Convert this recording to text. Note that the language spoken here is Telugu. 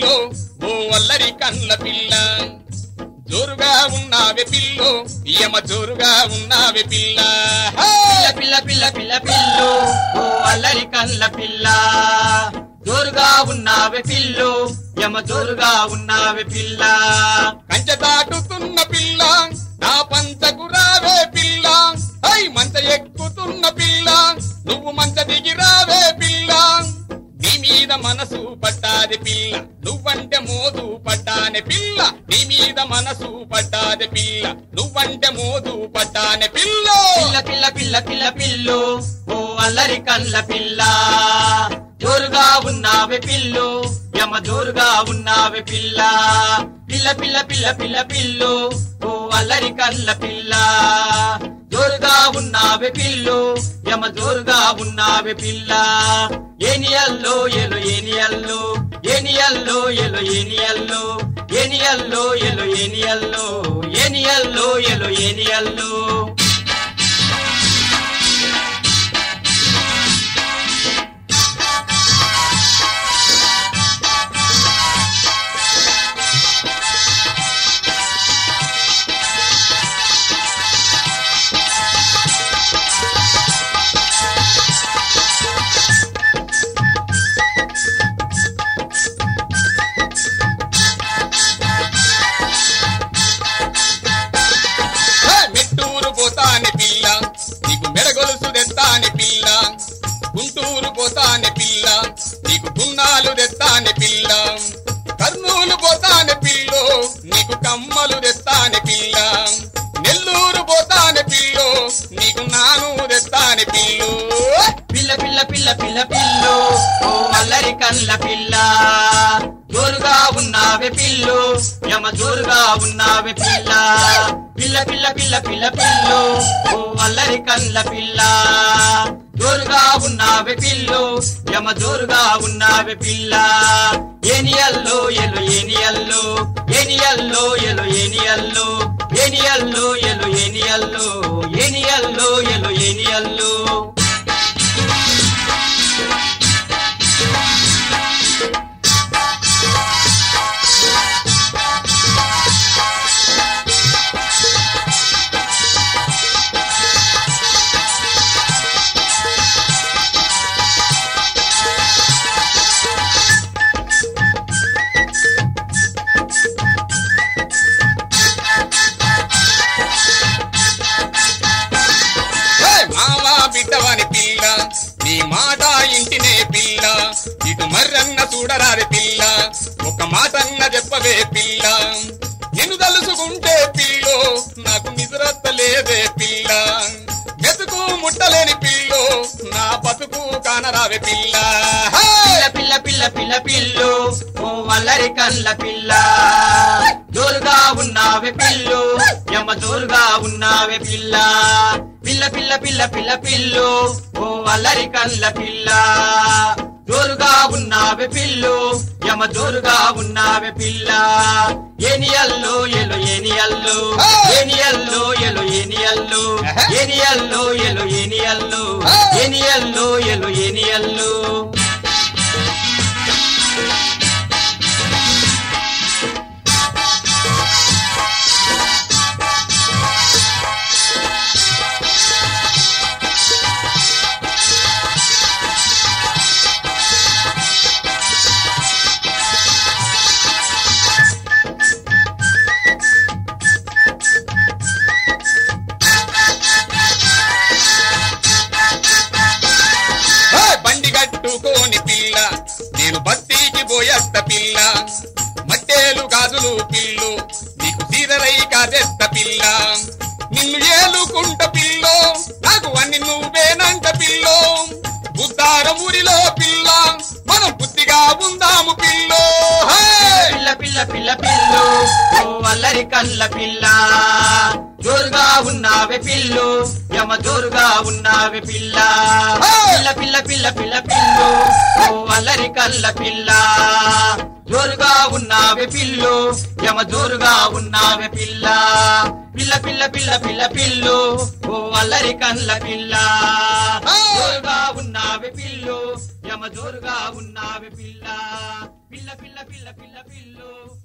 పిల్లో ఓ అల్లరి కళ్ళ పిల్ల జోరుగా ఉన్నావే పిల్లో యమ జోరుగా ఉన్నావే పిల్ల హే! పిల్ల పిల్ల పిల్ల పిల్ల పిల్లు ఓ అల్లరి కళ్ళ పిల్ల జోరుగా ఉన్నావే పిల్లు యమ జోరుగా ఉన్నావే పిల్ల కంచె దాటుతున్న పిల్ల నా పంచకు రావే పిల్ల ఐ మంచ ఎక్కుతున్న పిల్ల నువ్వు మంచ దిగి రావే పిల్ల నీ మీద మనసు పడ్డాది పిల్ల నువ్వంటే మోదు పడ్డానే పిల్ల నీ మీద మనసు పడ్డాది పిల్ల నువ్వంటే మోదు పడ్డానే పిల్ల పిల్ల పిల్ల పిల్ల పిల్ల పిల్లు ఓ అల్లరి కళ్ళ పిల్ల జోరుగా ఉన్నావే పిల్లు యమ జోరుగా ఉన్నావే పిల్ల పిల్ల పిల్ల పిల్ల పిల్ల పిల్లు ఓ అల్లరి కళ్ళ పిల్ల జోరుగా ఉన్నావే పిల్లు యమ జోరుగా ఉన్నావే పిల్ల ఏనియల్లో ఎలో ఏనియల్లో ఏనియల్లో ఎలో ఏనియల్లో ఏనియల్లో ఎలో ఏనియల్లో ఏనియల్లో ఎలో ఏనియల్లో హే! మెట్టూరు పోతానే పిల్ల నీకు మెడగొలుసు తెస్తానే పిల్ల గుంటూరు పోతానే పిల్ల నీకు గున్నాలు తెస్తానే పిల్ల కర్నూలు పోతానే పిల్లో నీకు కమ్మలు తెస్తానే పిల్ల నెల్లూరు పోతానే పిల్లో నీకు నాను తెస్తానే పిల్లు పిల్ల పిల్ల పిల్ల పిల్ల పిల్లు ఓ అల్లరి కళ్ళ పిల్ల జోరుగా ఉన్నావే పిల్లు యమ జోరుగా ఉన్నావే పిల్ల పిల్ల పిల్ల పిల్ల పిల్ల పిల్లు ఓ అల్లరి కళ్ళ పిల్ల జోరుగా ఉన్నావే పిల్లు యమ జోరుగా ఉన్నావే పిల్ల ఏనియల్లో ఎలో ఏనియల్లో ఏనియల్లో ఎలో ఏనియల్లో ఏనియల్లో ఎలో ఏనియల్లో ఏనియల్లో ఎలో ఏనియల్లో హే! మావా బిడ్డవాని పిల్ల నీ మాట ఇంటినే పిల్ల ఇటు మర్రన్న చూడరాది పిల్ల ఒక మాటన్న చెప్పవే పిల్ల నిన్ను తలుసుకుంటే పిల్లో నాకు నిద్రత్తలేదే పిల్ల మెతుకు ముట్టలేని పిల్లో నా బతుకు కానరావే పిల్ల హే! పిల్ల పిల్ల పిల్ల పిల్ల పిల్లు ఓ అల్లరి కళ్ళ పిల్ల జోరుగా ఉన్నావే పిల్లు యమ జోరుగా ఉన్నావే పిల్ల పిల్ల పిల్ల పిల్ల పిల్ల పిల్లు ఓ అల్లరి కళ్ళ పిల్ల జోరుగా ఉన్నావే పిల్లు యమ జోరుగా ఉన్నావే పిల్ల ఏనియల్లో ఎలో ఏనియల్లో ఏనియల్లో ఎలో ఏనియల్లో ఏనియల్లో ఎలో ఏనియల్లో ఏనియల్లో ఎలో ఏనియల్లో హే! బండి కట్టుకోని పిల్ల నేను బస్తీకి పోయేస్త పిల్ల మట్టేలు గాజులు పిల్లు నీకు సీరరై కాదెస్త పిల్ల నిన్ను ఏలుకుంట పిల్లో నాకు అన్ని నువ్వేనంట పిల్లో బుద్ధార ఊరిలో పిల్ల మనం బుద్ధిగా ఉందాము పిల్లో హే! పిల్ల పిల్ల పిల్ల పిల్లు ఓ అల్లరి కళ్ళ పిల్ల జోరుగా ఉన్నావే పిల్లు యమ జోరుగా ఉన్నావే పిల్ల పిల్ల పిల్ల పిల్ల పిల్ల పిల్లు ఓ అల్లరి కళ్ళ పిల్ల జోరుగా ఉన్నావే పిల్లు యమ జోరుగా ఉన్నావే పిల్ల పిల్ల పిల్ల పిల్ల పిల్ల పిల్లు ఓ అల్లరి కళ్ళ పిల్ల జోరుగా ఉన్నావే పిల్లు యమ జోరుగా ఉన్నావే పిల్ల పిల్ల పిల్ల పిల్ల పిల్ల పిల్లు